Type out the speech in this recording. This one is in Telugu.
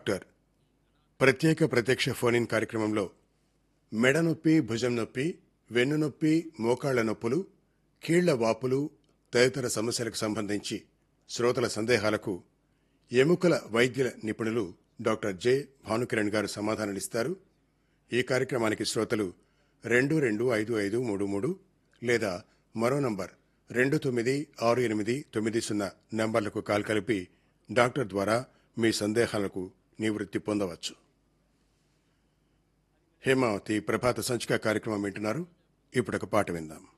డాక్టర్ ప్రత్యేక ప్రత్యక్ష ఫోన్ ఇన్ కార్యక్రమంలో మెడ నొప్పి భుజం నొప్పి వెన్ను నొప్పి మోకాళ్ల నొప్పులు కీళ్ల వాపులు తదితర సమస్యలకు సంబంధించి శ్రోతల సందేహాలకు ఎముకల వైద్యుల నిపుణులు డాక్టర్ జె భానుకిరణ్ గారు సమాధానాలిస్తారు ఈ కార్యక్రమానికి శ్రోతలు రెండు రెండు ఐదు ఐదు మూడు మూడు లేదా మరో నంబర్ రెండు తొమ్మిది ఆరు ఎనిమిది తొమ్మిది సున్నా నంబర్లకు కాల్ కలిపి డాక్టర్ ద్వారా మీ సందేహాలకు నివృత్తి పొందవచ్చు హేమావతి ప్రభాత సంచిక కార్యక్రమం వింటున్నారు ఇప్పుడు ఒక పాట విందాం